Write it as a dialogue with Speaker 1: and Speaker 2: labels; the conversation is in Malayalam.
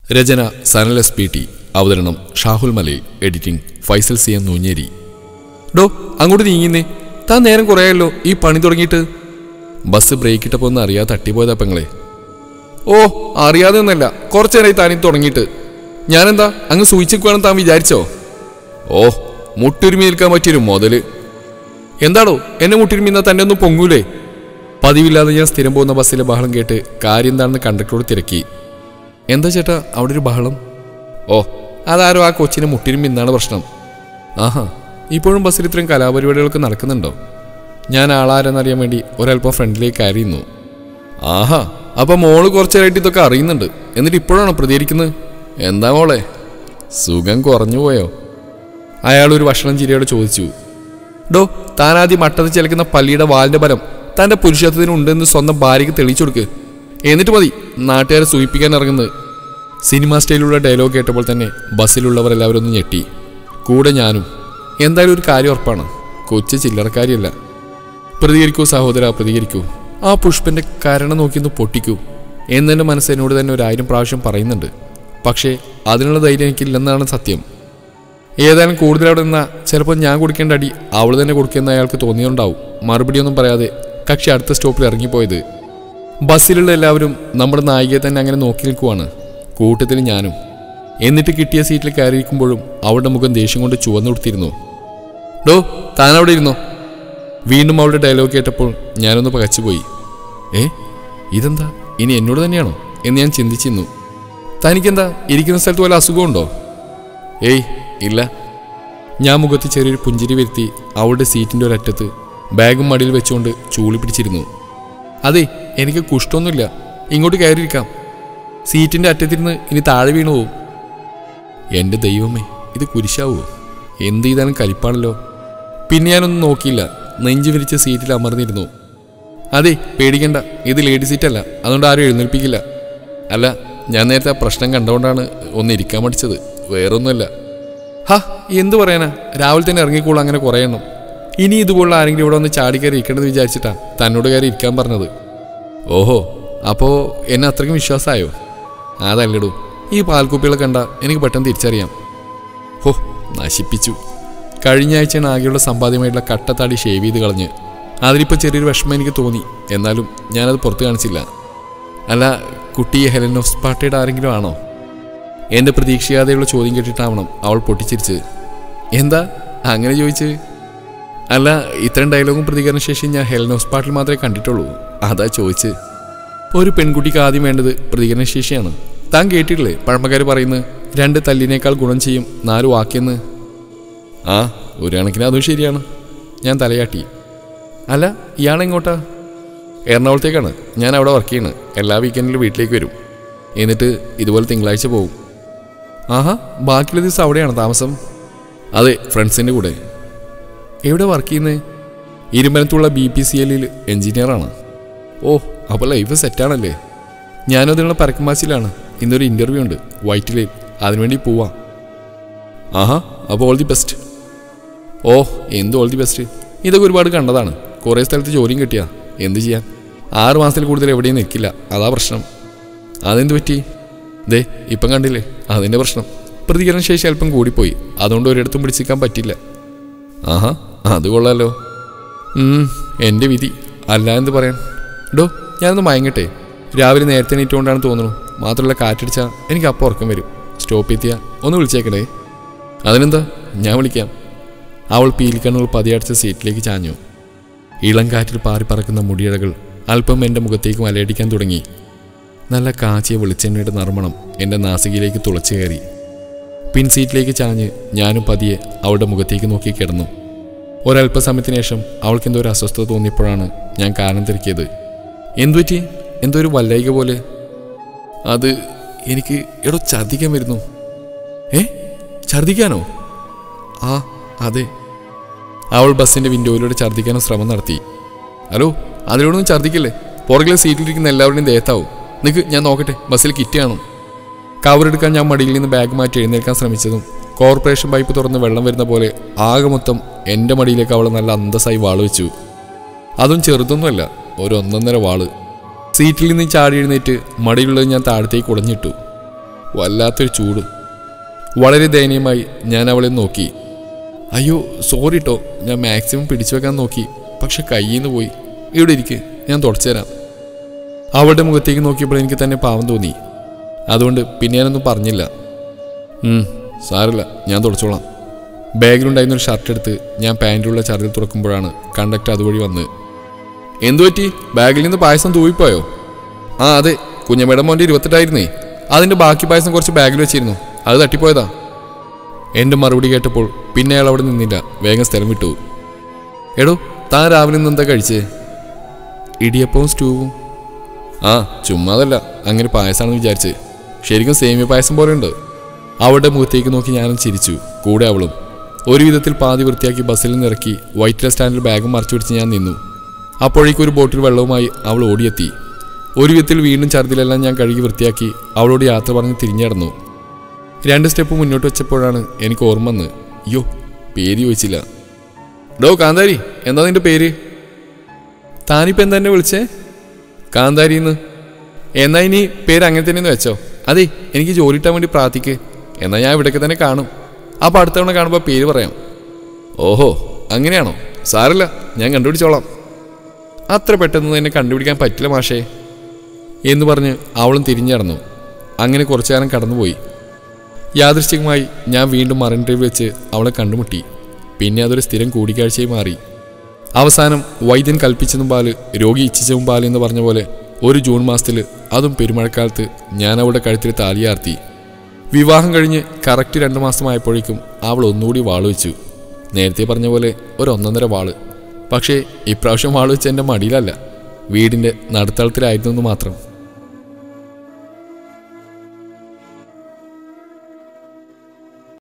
Speaker 1: രചന സനൽ എസ് പി ടി അവതരണം Shahul Malayil editing Faisal C M Noonjeri ഡോ അങ്ങോട്ട് നീങ്ങിന്നേ താൻ നേരം കുറയായല്ലോ ഈ പണി തുടങ്ങിയിട്ട് ബസ് ബ്രേക്ക് ഇട്ടപ്പോൾ ഒന്ന് അറിയാതെ തട്ടിപ്പോയതാ പെങ്ങളെ ഓ അറിയാതെ ഒന്നല്ല കുറച്ചു നേരമായി താനിത് തുടങ്ങിയിട്ട് ഞാനെന്താ അങ്ങ് സൂചിച്ചിക്കുവാണെന്ന് താൻ വിചാരിച്ചോ ഓ മുട്ടുരുമി നിൽക്കാൻ പറ്റിയൊരു മുതല് എന്താടോ എന്നെ മുട്ടുരുമി എന്നാൽ തന്നെ ഒന്നും പൊങ്ങൂലേ പതിവില്ലാതെ ഞാൻ സ്ഥിരം പോകുന്ന ബസ്സിലെ ബഹളം കേട്ട് കാര്യം എന്താണെന്ന് കണ്ടക്ടറോട് തിരക്കി എന്താ ചേട്ടാ അവിടെ ഒരു ബഹളം ഓ അതാരോ ആ കൊച്ചിനെ മുട്ടിരുമ്പ് ഇന്നാണ് പ്രശ്നം ആഹാ ഇപ്പോഴും ബസ്സിൽ ഇത്രയും കലാപരിപാടികളൊക്കെ നടക്കുന്നുണ്ടോ ഞാൻ ആളാരെന്നറിയാൻ വേണ്ടി ഒരല്പം ഫ്രണ്ടിലേക്ക് കയറിയുന്നു ആഹാ അപ്പൊ മോള് കുറച്ചേരായിട്ട് ഇതൊക്കെ അറിയുന്നുണ്ട് എന്നിട്ട് ഇപ്പോഴാണോ പ്രതികരിക്കുന്നത് എന്താ മോളെ സുഖം കുറഞ്ഞു പോയോ അയാൾ ഒരു ഭക്ഷണം ചിരിയോട് ചോദിച്ചു ഡോ താനാദ്യം മട്ടത്ത് ചിലക്കുന്ന പല്ലിയുടെ വാലിന്റെ ബലം തന്റെ പുരുഷത്വത്തിന് ഉണ്ടെന്ന് സ്വന്തം ഭാര്യയ്ക്ക് തെളിയിച്ചു കൊടുക്ക് എന്നിട്ട് മതി നാട്ടുകാരെ സൂചിപ്പിക്കാൻ ഇറങ്ങുന്നത് സിനിമ സ്റ്റൈലുള്ള ഡയലോഗ് കേട്ടപ്പോൾ തന്നെ ബസ്സിലുള്ളവർ എല്ലാവരും ഒന്ന് ഞെട്ടി കൂടെ ഞാനും എന്തായാലും ഒരു കാര്യം ഉറപ്പാണ് കൊച്ചു ചില്ലറക്കാരിയല്ല പ്രതികരിക്കൂ സഹോദര പ്രതികരിക്കൂ ആ പുഷ്പന്റെ കരണം നോക്കിയൊന്ന് പൊട്ടിക്കൂ എന്നെൻ്റെ മനസ്സ് എന്നോട് തന്നെ ഒരു ആയിരം പ്രാവശ്യം പറയുന്നുണ്ട് പക്ഷേ അതിനുള്ള ധൈര്യം എനിക്കില്ലെന്നാണ് സത്യം ഏതായാലും കൂടുതൽ അവിടെ നിന്നാ ചിലപ്പോൾ ഞാൻ കൊടുക്കേണ്ട അടി അവൾ തന്നെ കൊടുക്കുന്ന അയാൾക്ക് തോന്നിയുണ്ടാവും മറുപടിയൊന്നും പറയാതെ കക്ഷി അടുത്ത സ്റ്റോപ്പിൽ ഇറങ്ങിപ്പോയത് ബസ്സിലുള്ള എല്ലാവരും നമ്മുടെ നായികയെ തന്നെ അങ്ങനെ നോക്കി നിൽക്കുവാണ് കൂട്ടത്തിൽ ഞാനും എന്നിട്ട് കിട്ടിയ സീറ്റിൽ കയറിയിരിക്കുമ്പോഴും അവളുടെ മുഖം ദേഷ്യം കൊണ്ട് ചുവന്നു കൊടുത്തിരുന്നു ഡോ താൻ അവിടെ ഇരുന്നോ വീണ്ടും അവളുടെ ഡയലോഗ് കേട്ടപ്പോൾ ഞാനൊന്ന് പകച്ചുപോയി ഏ ഇതെന്താ ഇനി എന്നോട് തന്നെയാണോ എന്ന് ഞാൻ ചിന്തിച്ചിരുന്നു തനിക്കെന്താ ഇരിക്കുന്ന സ്ഥലത്ത് വല്ല അസുഖമുണ്ടോ ഏയ് ഇല്ല ഞാൻ മുഖത്ത് ചെറിയൊരു പുഞ്ചിരി വരുത്തി അവളുടെ സീറ്റിൻ്റെ ഒരറ്റത്ത് ബാഗും മടിയിൽ വെച്ചുകൊണ്ട് ചൂളി പിടിച്ചിരുന്നു അതെ എനിക്ക് കുഷ്ടമൊന്നുമില്ല ഇങ്ങോട്ട് കയറിയിരിക്കാം സീറ്റിൻ്റെ അറ്റത്തിരുന്ന് ഇനി താഴെ വീണു പോവും എൻ്റെ ദൈവമേ ഇത് കുരിശാവോ എന്ത് ചെയ്താലും കലിപ്പാണല്ലോ പിന്നെ ഞാനൊന്നും നോക്കിയില്ല നെഞ്ചു വിരിച്ച സീറ്റിൽ അമർന്നിരുന്നു അതെ പേടിക്കണ്ട ഇത് ലേഡി സീറ്റ് അല്ല അതുകൊണ്ട് ആരും എഴുന്നേൽപ്പിക്കില്ല അല്ല ഞാൻ നേരത്തെ ആ പ്രശ്നം കണ്ടുകൊണ്ടാണ് ഒന്ന് ഇരിക്കാൻ പഠിച്ചത് വേറൊന്നുമല്ല ഹാ എന്ത് പറയാനാ രാവിലെ തന്നെ ഇറങ്ങിക്കോളൂ അങ്ങനെ കുറേ എണ്ണം ഇനി ഇതുപോലുള്ള ആരെങ്കിലും ഇവിടെ ഒന്ന് ചാടി കയറി ഇരിക്കണമെന്ന് വിചാരിച്ചിട്ടാ തന്നോട് കയറി ഇരിക്കാൻ പറഞ്ഞത് ഓഹോ അപ്പോൾ എന്നെ അത്രയ്ക്കും വിശ്വാസമായോ അതല്ലടൂ ഈ പാൽക്കുപ്പികളെ കണ്ട എനിക്ക് പെട്ടെന്ന് തിരിച്ചറിയാം ഹോ നശിപ്പിച്ചു കഴിഞ്ഞ ആഴ്ചയാണ് ആകെയുള്ള സമ്പാദ്യമായിട്ടുള്ള കട്ടത്താടി ഷേവ് ചെയ്ത് കളഞ്ഞ് അതിലിപ്പോൾ ചെറിയൊരു വിഷമം എനിക്ക് തോന്നി എന്നാലും ഞാനത് പുറത്ത് കാണിച്ചില്ല അല്ല കുട്ടി ഹെലൻ ഓഫ് സ്പാട്ടയുടെ ആരെങ്കിലും ആണോ എൻ്റെ പ്രതീക്ഷയാതെയുള്ള ചോദ്യം കേട്ടിട്ടാവണം അവൾ പൊട്ടിച്ചിരിച്ച് എന്താ അങ്ങനെ ചോദിച്ച് അല്ല ഇത്തരം ഡയലോഗും പ്രതികരണ ശേഷി ഞാൻ ഹെലൻ ഓഫ് സ്പാട്ടിൽ മാത്രമേ കണ്ടിട്ടുള്ളൂ അതാ ചോദിച്ച് ഒരു പെൺകുട്ടിക്ക് ആദ്യം വേണ്ടത് പ്രതികരണശേഷിയാണ് താൻ കേട്ടിട്ടില്ലേ പഴമക്കാർ പറയുന്നത് രണ്ട് തല്ലിനേക്കാൾ ഗുണം ചെയ്യും നാല് വാക്കിയെന്ന് ആ ഒരു കണക്കിന് അതും ശരിയാണ് ഞാൻ തലയാട്ടി അല്ല ഇയാളെങ്ങോട്ടാ എറണാകുളത്തേക്കാണ് ഞാൻ അവിടെ വർക്ക് ചെയ്യണത് എല്ലാ വീക്കെൻഡിലും വീട്ടിലേക്ക് വരും എന്നിട്ട് ഇതുപോലെ തിങ്കളാഴ്ച പോകും ആഹാ ബാക്കിയുള്ള ദിവസം അവിടെയാണ് താമസം അതെ ഫ്രണ്ട്സിൻ്റെ കൂടെ എവിടെ വർക്ക് ചെയ്യുന്നത് ഇരുമ്പനത്തുള്ള ബി പി സി എല്ലിൽ എൻജിനീയറാണ് ഓ അപ്പോൾ ലൈഫ് സെറ്റാണല്ലേ ഞാനും അതിനുള്ള പരക്കമാച്ചിലാണ് ഇന്നൊരു ഇൻ്റർവ്യൂ ഉണ്ട് വൈറ്റിലേൽ അതിനുവേണ്ടി പോവാം ആഹാ അപ്പോൾ ഓൾ ദി ബെസ്റ്റ് ഓ എന്ത് ഓൾ ദി ബെസ്റ്റ് ഇതൊക്കെ ഒരുപാട് കണ്ടതാണ് കുറേ സ്ഥലത്ത് ജോലിയും കിട്ടിയാ എന്ത് ചെയ്യാൻ ആറ് മാസത്തിൽ കൂടുതൽ എവിടെയും നിൽക്കില്ല അതാ പ്രശ്നം അതെന്ത് പറ്റി ദേ ഇപ്പം കണ്ടില്ലേ അതിൻ്റെ പ്രശ്നം പ്രതികരണ ശേഷി അല്പം കൂടിപ്പോയി അതുകൊണ്ട് ഒരിടത്തും പിടിച്ചിരിക്കാൻ പറ്റില്ല ആഹാ അത് കൊള്ളാലോ ഉം, എൻ്റെ വിധി അല്ല എന്ത് പറയാൻ ഡോ ഞാനൊന്ന് മയങ്ങട്ടെ രാവിലെ നേരത്തെ എണീറ്റുകൊണ്ടാണ് തോന്നുന്നു മാത്രമല്ല കാറ്റടിച്ചാൽ എനിക്ക് അപ്പം ഉറക്കം വരും സ്റ്റോപ്പ് എത്തിയാൽ ഒന്ന് വിളിച്ചേക്കണേ അതിനെന്താ ഞാൻ വിളിക്കാം അവൾ പീലിക്കണ്ണുകൾ പതിയടച്ച സീറ്റിലേക്ക് ചാഞ്ഞു ഇളം കാറ്റിൽ പാറിപ്പറക്കുന്ന മുടിയിഴകൾ അല്പം എൻ്റെ മുഖത്തേക്ക് മലയടിക്കാൻ തുടങ്ങി നല്ല കാച്ചിയ വെളിച്ചെണ്ണയുടെ നർമ്മണം എൻ്റെ നാസികയിലേക്ക് തുളച്ചു കയറി പിൻ സീറ്റിലേക്ക് ചാഞ്ഞ് ഞാനും പതിയെ അവളുടെ മുഖത്തേക്ക് നോക്കി കിടന്നു ഒരല്പസമയത്തിന് ശേഷം അവൾക്ക് എന്തോ ഒരു അസ്വസ്ഥത തോന്നിയപ്പോഴാണ് ഞാൻ കാരണം തിരക്കിയത് എന്തുപറ്റി എന്തോ ഒരു വല്ലൈക പോലെ അത് എനിക്ക് എടോ ഛർദ്ദിക്കാൻ വരുന്നു ഏ ഛർദ്ദിക്കാനോ ആ അതെ അവൾ ബസ്സിന്റെ വിൻഡോയിലൂടെ ഛർദ്ദിക്കാനും ശ്രമം നടത്തി ഹലോ അതിലൂടെയൊന്നും ഛർദ്ദിക്കില്ലേ പുറകിലെ സീറ്റിലിരിക്കുന്ന എല്ലാവരുടെയും ദേഹത്താവും നിനക്ക് ഞാൻ നോക്കട്ടെ ബസ്സിൽ കിറ്റ് കാണും കവറെടുക്കാൻ ഞാൻ മടിയിൽ നിന്ന് ബാഗ് മാറ്റി എഴുന്നേൽക്കാൻ ശ്രമിച്ചതും കോർപ്പറേഷൻ പൈപ്പ് തുറന്ന് വെള്ളം വരുന്ന പോലെ ആകെ മൊത്തം എൻ്റെ മടിയിലേക്ക് അവൾ നല്ല അന്തസ്സായി വാള് വെച്ചു അതും ചെറുതൊന്നുമല്ല ഒരു ഒന്നൊന്നര വാള് സീറ്റിൽ നിന്ന് ചാടി എഴുന്നേറ്റ് മടിയുള്ളത് ഞാൻ താഴത്തേക്ക് ഉടഞ്ഞിട്ടു വല്ലാത്തൊരു ചൂട് വളരെ ദയനീയമായി ഞാൻ അവളെ നോക്കി അയ്യോ സോറി ട്ടോ ഞാൻ മാക്സിമം പിടിച്ചു വെക്കാൻ നോക്കി പക്ഷെ കയ്യിൽ നിന്ന് പോയി ഇവിടെ ഇരിക്ക് ഞാൻ തുടച്ചു തരാം അവളുടെ മുഖത്തേക്ക് നോക്കിയപ്പോൾ എനിക്ക് തന്നെ പാവം തോന്നി അതുകൊണ്ട് പിന്നെ ഞാനൊന്നും പറഞ്ഞില്ല ഉം, സാരമില്ല ഞാൻ തുടച്ചോളാം ബാഗിലുണ്ടായിരുന്ന ഒരു ഷർട്ട് എടുത്ത് ഞാൻ പാൻറ്റിലുള്ള ചർദിൽ തുറക്കുമ്പോഴാണ് കണ്ടക്ടർ അതുവഴി വന്ന് എന്തു പറ്റി ബാഗിൽ നിന്ന് പായസം തൂവിപ്പോയോ ആ അതെ കുഞ്ഞമ്മയുടെ മോൻ്റെ ഇരുപത്തെട്ടായിരുന്നേ അതിൻ്റെ ബാക്കി പായസം കുറച്ച് ബാഗിൽ വെച്ചിരുന്നു അത് തട്ടിപ്പോയതാ എൻ്റെ മറുപടി കേട്ടപ്പോൾ പിന്നെ അയാൾ അവിടെ നിന്നില്ല വേഗം സ്ഥലം വിട്ടു എടോ താൻ രാവിലെ നിന്ന് എന്താ കഴിച്ചേ ഇടിയപ്പവും സ്റ്റൂവും ആ ചുമ്മാതല്ല അങ്ങനെ പായസമാണെന്ന് വിചാരിച്ച് ശരിക്കും സേമിയ പായസം പോലെ ഉണ്ട് അവളുടെ മുഖത്തേക്ക് നോക്കി ഞാനും ചിരിച്ചു കൂടെ അവളും ഒരു വിധത്തിൽ പാതി വൃത്തിയാക്കി ബസ്സിൽ നിന്ന് ഇറക്കി വൈറ്റ് സ്റ്റാൻഡിൽ ബാഗും മറച്ചു പിടിച്ച് ഞാൻ നിന്നു അപ്പോഴേക്കും ഒരു ബോട്ടിൽ വെള്ളവുമായി അവൾ ഓടിയെത്തി ഒരു വിധത്തിൽ വീണ്ടും ഛർദിലെല്ലാം ഞാൻ കഴുകി വൃത്തിയാക്കി അവളോട് യാത്ര പറഞ്ഞ് തിരിഞ്ഞടന്നു രണ്ട് സ്റ്റെപ്പ് മുന്നോട്ട് വെച്ചപ്പോഴാണ് എനിക്ക് ഓർമ്മ വന്ന് അയ്യോ പേര് ചോദിച്ചില്ല ഡോ കാന്താരി എന്താ നിന്റെ പേര് താനിപ്പോൾ എന്താ എന്നെ വിളിച്ചേ കാന്താരിന്ന് എന്നാ ഇനി പേര് അങ്ങനെ തന്നെയെന്ന് വെച്ചോ അതെ എനിക്ക് ജോലി കിട്ടാൻ വേണ്ടി പ്രാർത്ഥിക്ക് എന്നാൽ ഞാൻ ഇവിടേക്ക് തന്നെ കാണും അപ്പോൾ അടുത്ത തവണ കാണുമ്പോൾ പേര് പറയാം ഓഹോ അങ്ങനെയാണോ സാരല്ല ഞാൻ കണ്ടുപിടിച്ചോളാം അത്ര പെട്ടെന്ന് എന്നെ കണ്ടുപിടിക്കാൻ പറ്റില്ല മാഷേ എന്ന് പറഞ്ഞ് അവളും തിരിഞ്ഞടന്നു അങ്ങനെ കുറച്ചു കാലം കടന്നുപോയി യാദൃശ്ചികമായി ഞാൻ വീണ്ടും മറൈൻ ഡ്രൈവ് വെച്ച് അവളെ കണ്ടുമുട്ടി പിന്നെ അതൊരു സ്ഥിരം കൂടിക്കാഴ്ചയായി മാറി അവസാനം വൈദ്യൻ കൽപ്പിച്ചതും പാല് രോഗി ഇച്ഛിച്ചതും പാല് എന്ന് പറഞ്ഞ പോലെ ഒരു ജൂൺ മാസത്തിൽ അതും പെരുമഴക്കാലത്ത് ഞാൻ അവളുടെ കഴുത്തിൽ താലിയാർത്തി വിവാഹം കഴിഞ്ഞ് കറക്റ്റ് രണ്ട് മാസമായപ്പോഴേക്കും അവൾ ഒന്നുകൂടി വാള് വെച്ചു നേരത്തെ പറഞ്ഞ പോലെ ഒരു ഒന്നൊന്നര വാള് പക്ഷേ ഇപ്രാവശ്യം വാള് വെച്ച് എൻ്റെ മടിയിലല്ല വീടിൻ്റെ നടുത്തളത്തിലായിരുന്നു എന്ന് മാത്രം